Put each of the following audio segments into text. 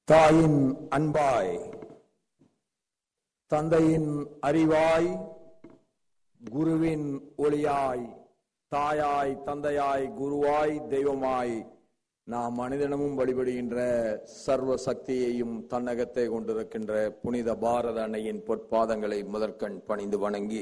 தாயின் அன்பாய் தந்தையின் அறிவாய் குருவின் ஒளியாய் தாயாய் தந்தையாய் குருவாய் தெய்வமாய் நாம் மனிதனமும் வழிபடுகின்ற சர்வ சக்தியையும் தன்னகத்தை கொண்டிருக்கின்ற புனித பாரத அன்னையின் பொற்பாதங்களை முதற்கண் பணிந்து வணங்கி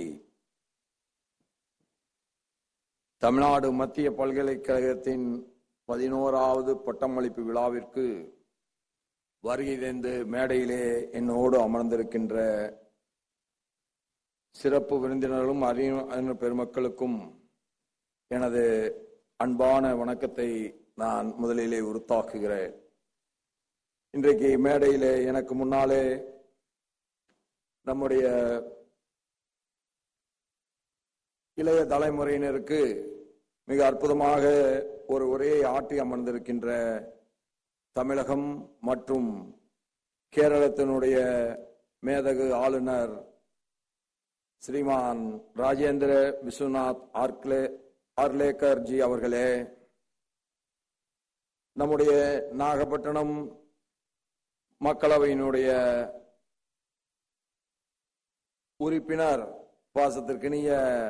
தமிழ்நாடு மத்திய பல்கலைக்கழகத்தின் பதினோராவது பட்டமளிப்பு விழாவிற்கு வருகை தந்து மேடையிலே என்னோடு அமர்ந்திருக்கின்ற சிறப்பு விருந்தினர்களும் அறிஞர் பெருமக்களுக்கும் எனது அன்பான வணக்கத்தை நான் முதலிலே உருத்தாக்குகிறேன் இன்றைக்கு மேடையிலே எனக்கு முன்னாலே நம்முடைய இளைய தலைமுறையினருக்கு மிக அற்புதமாக ஒரு உரையை ஆட்டி அமர்ந்திருக்கின்ற தமிழகம் மற்றும் கேரளத்தினுடைய மேதகு ஆளுநர் ஸ்ரீமான் ராஜேந்திர விஸ்வநாத் ஆர்க்லே ஆர்லேக்கர் ஜி அவர்களே நம்முடைய நாகப்பட்டினம் மக்களவையினுடைய உறுப்பினர் பாசத்திற்கினிய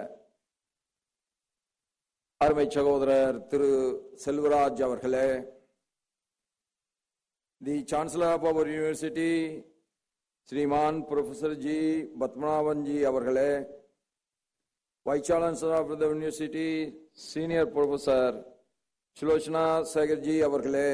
அருமை சகோதரர் திரு செல்வராஜ் அவர்களே the chancellor of our university Shriman professor G Padmanabhan ji அவர்களே vice chancellor of the university senior professor Sulochana Sekar ji அவர்களே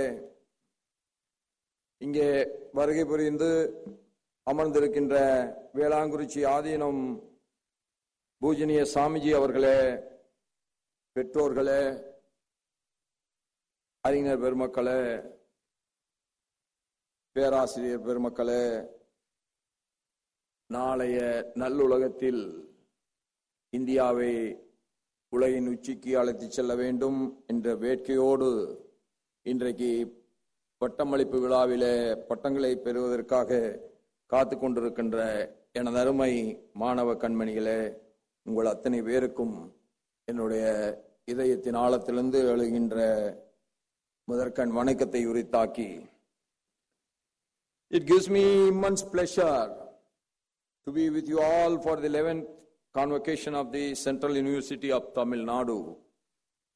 இங்கே வருகை புரிந்து அமர்ந்திருக்கின்ற வேளாங்குறிச்சி ஆதீனம் பூஜனிய சாமிஜி அவர்களே பெற்றோர்களே அறிஞர் பெருமக்களே பேராசிரியர் பெருமக்களே நாளைய நல்லுலகத்தில் இந்தியாவை உலகின் உச்சிக்கு அழைத்துச் செல்ல வேண்டும் என்ற வேட்கையோடு இன்றைக்கு பட்டமளிப்பு விழாவிலே பட்டங்களை பெறுவதற்காக காத்து கொண்டிருக்கின்ற எனது அருமை மாணவ கண்மணிகளே உங்கள் அத்தனை பேருக்கும் என்னுடைய இதயத்தின் ஆழத்திலிருந்து எழுகின்ற முதற்கண் வணக்கத்தை உரித்தாக்கி It gives me immense pleasure to be with you all for the 11th convocation of the Central University of Tamil Nadu